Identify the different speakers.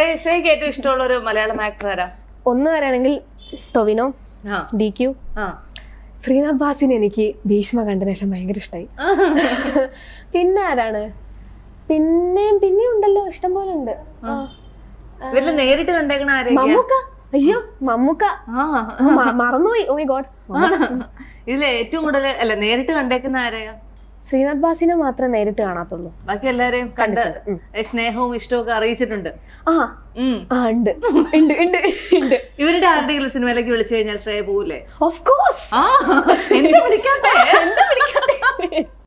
Speaker 1: ശ്രേയ ശ്രേയക്ക് ഏറ്റവും ഇഷ്ടമുള്ള ഒരു മലയാളം ആക്ടർ ആരാ
Speaker 2: ഒന്ന് പറയുകയാണെങ്കിൽ ടൊവിനോ
Speaker 1: ആ
Speaker 2: ഡി ക്യു
Speaker 1: ആ
Speaker 2: ശ്രീനാഥ് ബാസിനെ എനിക്ക് ഭീഷ്മ കണ്ടതിന് ശേഷം ഭയങ്കര ഇഷ്ടമായി പിന്നെ ആരാണ് പിന്നെയും പിന്നെയും ഉണ്ടല്ലോ ഇഷ്ടം പോലെ ഉണ്ട് ആ.
Speaker 1: ഇവരിൽ നേരിട്ട് കണ്ടേക്കണ ആരെയൊക്കെയാ
Speaker 2: മമ്മൂക്ക അയ്യോ മമ്മൂക്ക
Speaker 1: ആ
Speaker 2: ആ, മ- മറന്നുപോയി ഓ മൈ ഗോഡ്
Speaker 1: ഇതിൽ ഏറ്റവും കൂടുതൽ അല്ല നേരിട്ട് കണ്ടേക്കുന്ന ആരെയാ
Speaker 2: ശ്രീനാഥ് ബാസിനെ മാത്രമേ നേരിട്ട് കാണാത്തുള്ളൂ
Speaker 1: ബാക്കി എല്ലാരെയും കണ്ട് ഏ, സ്നേഹവും ഇഷ്ടവും ഒക്കെ അറിയിച്ചിട്ടുണ്ട്
Speaker 2: ആ
Speaker 1: ഉം.
Speaker 2: ആ ഉണ്ട് ഉണ്ട് ഉണ്ട് ഉണ്ട്
Speaker 1: ഇവരുടെ ആരുടെയെങ്കിലും സിനിമയിലേക്ക് വിളിച്ചു കഴിഞ്ഞാൽ ശ്രേയ പോവില്ലേ
Speaker 2: ഓഫ് കോഴ്സ്
Speaker 1: ആ എന്താ വിളിക്കാത്തേ
Speaker 2: എന്താ വിളിക്കാത്തെ